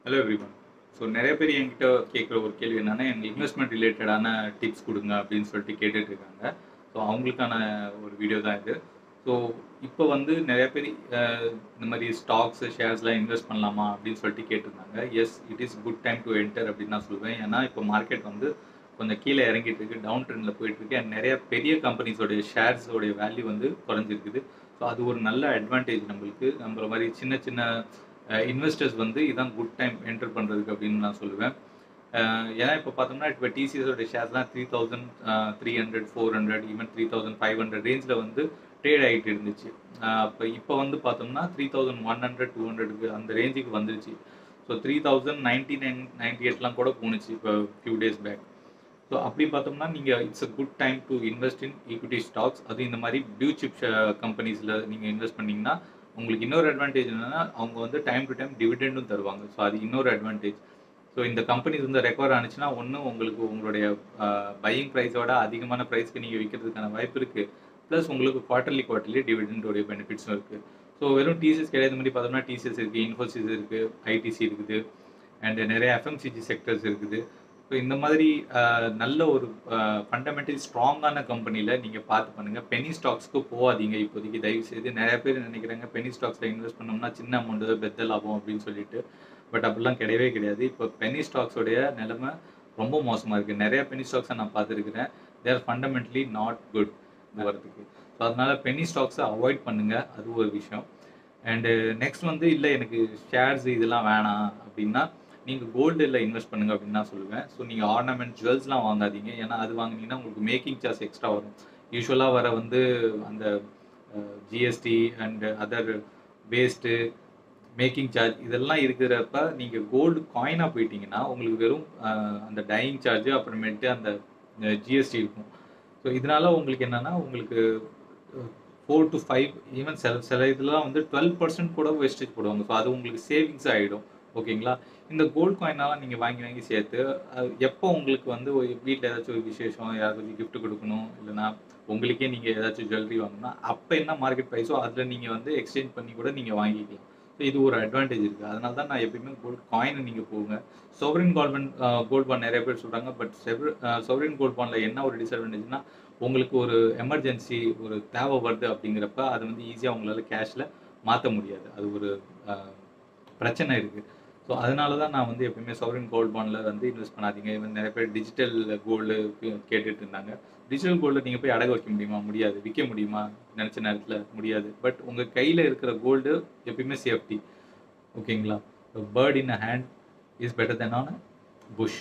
hello everyone so நிறைய பேர் என்கிட்ட கேட்குற ஒரு கேள்வி என்னன்னா எங்களுக்கு இன்வெஸ்ட்மெண்ட் ரிலேட்டடான டிப்ஸ் கொடுங்க அப்படின்னு சொல்லிட்டு கேட்டுட்டு இருக்காங்க ஸோ அவங்களுக்கான ஒரு வீடியோ தான் இது ஸோ இப்போ வந்து நிறைய பேர் அஹ், இந்த மாதிரி ஸ்டாக்ஸ் ஷேர்ஸ்லாம் இன்வெஸ்ட் பண்ணலாமா அப்படின்னு சொல்லிட்டு கேட்டிருந்தாங்க yes it is good time to enter அப்படின்னு நான் சொல்லுவேன் ஏன்னா இப்போ மார்க்கெட் வந்து கொஞ்சம் கீழே இறங்கிட்டு இருக்கு டவுன் ட்ரெண்டில் போயிட்டு இருக்கு and நிறைய பெரிய கம்பெனிஸோடைய ஷேர்ஸோடைய வேல்யூ வந்து குறைஞ்சிருக்குது ஸோ அது ஒரு நல்ல அட்வான்டேஜ் நம்மளுக்கு நம்மள மாதிரி சின்ன சின்ன இன்வெஸ்டர்ஸ் வந்து இதான் குட் டைம் என்டர் பண்ணுறதுக்கு அப்படின்னு நான் சொல்லுவேன் அஹ் ஏன்னா இப்போ பார்த்தோம்னா இப்போ டிசிஎஸோட ஷேர்ஸ்லாம் three thousand three hundred four hundred even three thousand five hundred ரேஞ்சில் வந்து ட்ரேட் ஆகிட்டு இருந்துச்சு அப்போ இப்போ வந்து பார்த்தோம்னா three thousand one hundred two ஹண்ட்ரடுக்கு அந்த ரேஞ்சுக்கு வந்துருச்சு so three thousand ninety nine ninety எயிட்லாம் கூட போணுச்சு இப்போ ஃபியூ டேஸ் பேக் ஸோ அப்படி பார்த்தோம்னா நீங்கள் it's a good time to invest in equity stocks அது இந்த மாதிரி ப்ளூ சிப் கம்பெனிஸில் நீங்கள் இன்வெஸ்ட் பண்ணீங்கன்னா உங்களுக்கு இன்னொரு அட்வான்டேஜ் என்னன்னா அவங்க வந்து டைம் டு டைம் டிவிடெண்டும் தருவாங்க ஸோ அது இன்னொரு அட்வான்டேஜ் ஸோ இந்த கம்பெனிஸ் வந்து ரெக்கவர் ஆனிச்சுன்னா ஒன்று உங்களுக்கு உங்களுடைய பையிங் ப்ரைஸோட அதிகமான ப்ரைஸ்க்கு நீங்கள் விற்கிறதுக்கான வாய்ப்பு இருக்குது ப்ளஸ் உங்களுக்கு குவார்ட்டர்லி குவார்ட்டர்லி டிவிடெண்டோடைய பெனிஃபிட்ஸும் இருக்குது ஸோ வெறும் டிசிஎஸ் கிடையாது மாதிரி பார்த்தோம்னா டிசிஎஸ் இருக்குது இன்ஃபோசிஸ் இருக்குது ஐடிசி இருக்குது அண்ட் நிறைய எஃப்எம்சிஜி செக்டர்ஸ் இருக்குது ஸோ இந்த மாதிரி அஹ், நல்ல ஒரு ஃபண்டமெண்டல் ஸ்ட்ராங்கான கம்பெனியில் நீங்கள் பார்த்து பண்ணுங்கள் பெனி ஸ்டாக்ஸ்க்கு போகாதீங்க இப்போதைக்கு தயவு செய்து நிறைய பேர் நினைக்கிறாங்க பெனி ஸ்டாக்ஸில் இன்வெஸ்ட் பண்ணோம்னா சின்ன அமௌண்ட் தான் பெத்த லாபம் அப்படின்னு சொல்லிட்டு பட் அப்படிலாம் கிடையவே கிடையாது இப்போ பெனி ஸ்டாக்ஸோடைய நிலைமை ரொம்ப மோசமாக இருக்குது நிறைய பெனி ஸ்டாக்ஸை நான் பார்த்துருக்கிறேன் தேர் ஃபண்டமெண்டலி நாட் குட் வரதுக்கு ஸோ அதனால பெனி ஸ்டாக்ஸை அவாய்ட் பண்ணுங்க அது ஒரு விஷயம் அண்டு நெக்ஸ்ட் வந்து இல்லை எனக்கு ஷேர்ஸ் இதெல்லாம் வேணாம் அப்படின்னா நீங்கள் கோல்டில் இன்வெஸ்ட் பண்ணுங்க அப்படின்னு நான் சொல்லுவேன் ஸோ நீங்கள் ஆர்னமெண்ட் ஜுவல்ஸ்லாம் வாங்காதீங்க ஏன்னா அது வாங்குனீங்கன்னா உங்களுக்கு மேக்கிங் சார்ஜ் எக்ஸ்ட்ரா வரும் யூஸ்வலாக வர வந்து அந்த GST and other waste making charge இதெல்லாம் இருக்கிறப்ப நீங்கள் கோல்டு காயினாக போயிட்டீங்கன்னா உங்களுக்கு வெறும் அஹ், அந்த டையிங் சார்ஜ் அப்புறமேட்டு அந்த ஜிஎஸ்டி இருக்கும் ஸோ இதனால உங்களுக்கு என்னன்னா உங்களுக்கு ஃபோர் டு ஃபைவ் ஈவன் சில சில இதெல்லாம் வந்து டுவெல் பர்சன்ட் கூட வேஸ்டேஜ் போடுவாங்க ஸோ அது உங்களுக்கு சேவிங்ஸ் ஆகிடும் ஓகேங்களா இந்த கோல்ட் காயினாலாம் நீங்கள் வாங்கி வாங்கி சேர்த்து அது எப்போ உங்களுக்கு வந்து வீட்டில் ஏதாச்சும் ஒரு விசேஷம் யாராச்சும் gift கொடுக்கணும் இல்லைன்னா உங்களுக்கே நீங்கள் ஏதாச்சும் ஜுவல்லரி வாங்கணும்னா அப்போ என்ன மார்க்கெட் ப்ரைஸோ அதில் நீங்கள் வந்து எக்ஸ்சேஞ்ச் பண்ணி கூட நீங்கள் வாங்கிக்கலாம் ஸோ இது ஒரு அட்வான்டேஜ் இருக்குது அதனால தான் நான் எப்பயுமே கோல்ட் காயினை நீங்கள் போங்க சோவரின் கோல்ட் கோல்ட் பாண்ட் நிறைய பேர் சொல்கிறாங்க பட் சோவரின் கோல்ட் பாண்டில் என்ன ஒரு டிஸ்அட்வான்டேஜ்னா உங்களுக்கு ஒரு எமர்ஜென்சி ஒரு தேவை வருது அப்படிங்கிறப்ப அதை வந்து ஈஸியாக உங்களால் கேஷில் மாற்ற முடியாது அது ஒரு அஹ், பிரச்சனை இருக்குது ஸோ அதனால தான் நான் வந்து எப்பயுமே சோவரின் கோல்ட் பாண்டில் வந்து இன்வெஸ்ட் பண்ணாதீங்க இவன் நிறைய பேர் டிஜிட்டல் கோல்டு கேட்டுட்டு இருந்தாங்க டிஜிட்டல் கோல்டு நீங்கள் போய் அடகு வைக்க முடியுமா முடியாது விற்க முடியுமா நினச்ச நேரத்தில் முடியாது பட் உங்கள் கையில் இருக்கிற கோல்டு எப்பயுமே சேஃப்டி ஓகேங்களா bird in a hand is better than on bush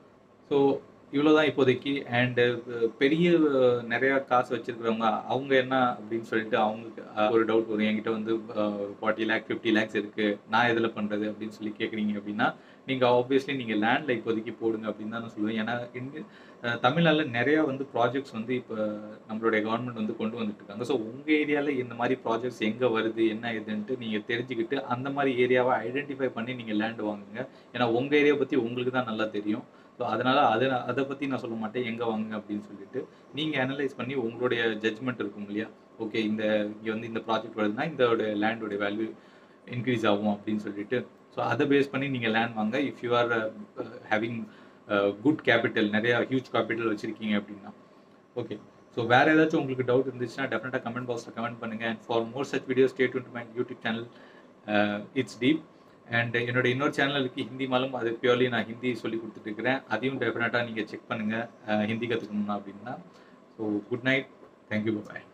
so இவ்வளோதான் இப்போதைக்கு அண்டு பெரிய அஹ், நிறைய காசு வச்சிருக்கிறவங்க அவங்க என்ன அப்படின்னு சொல்லிட்டு அவங்களுக்கு அஹ், ஒரு டவுட் வரும் என்கிட்ட வந்து ஃபார்ட்டி லேக் ஃபிஃப்டி லேக்ஸ் இருக்கு நான் எதில் பண்ணுறது அப்படின்னு சொல்லி கேட்குறீங்க அப்படின்னா நீங்கள் ஆப்வியஸ்லி நீங்கள் லேண்டில் இப்போதைக்கு போடுங்க அப்படின்னு தான் நான் சொல்லுவேன் ஏன்னா இந்திய அஹ், தமிழ்நாட்டில் நிறையா வந்து ப்ராஜெக்ட்ஸ் வந்து இப்போ நம்மளுடைய கவர்மெண்ட் வந்து கொண்டு வந்துட்டு இருக்காங்க ஸோ உங்கள் ஏரியாவில் இந்த மாதிரி ப்ராஜெக்ட்ஸ் எங்கே வருது என்ன ஏதுன்ட்டு நீங்கள் தெரிஞ்சுக்கிட்டு அந்த மாதிரி ஏரியாவை ஐடென்டிஃபை பண்ணி நீங்கள் லேண்ட் வாங்குங்க ஏன்னா உங்கள் ஏரியா பற்றி உங்களுக்கு தான் நல்லா தெரியும் ஸோ அதனால் அதை அதை பற்றி நான் சொல்ல மாட்டேன் எங்கே வாங்குங்க அப்படின்னு சொல்லிட்டு நீங்கள் அனலைஸ் பண்ணி உங்களுடைய ஜட்ஜ்மெண்ட் இருக்கும் இல்லையா ஓகே இந்த இங்கே வந்து இந்த ப்ராஜெக்ட் வருதுன்னா இந்த லேண்டோட வேல்யூ இன்க்ரீஸ் ஆகும் அப்படின்னு சொல்லிட்டு ஸோ அதை பேஸ் பண்ணி நீங்கள் லேண்ட் வாங்க if you are having good capital நிறையா ஹியூஜ் கேபிட்டல் வச்சுருக்கீங்க அப்படின்னா ஓகே ஸோ வேறு ஏதாச்சும் உங்களுக்கு டவுட் இருந்துச்சுன்னா டெஃபினட்டாக கமெண்ட் பாக்ஸில் கமெண்ட் பண்ணுங்கள் and for more such videos stay to my YouTube channel it's deep and என்னோட இன்னொரு சேனலுக்கு ஹிந்தி மாலும் அது பியூர்லி நான் ஹிந்தி சொல்லி கொடுத்துட்டு இருக்கிறேன் அதையும் டெஃபினட்டாக நீங்கள் செக் பண்ணுங்கள் ஹிந்தி கற்றுக்கணும்னா அப்படின்னா ஸோ குட் நைட் தேங்க்யூ பாய்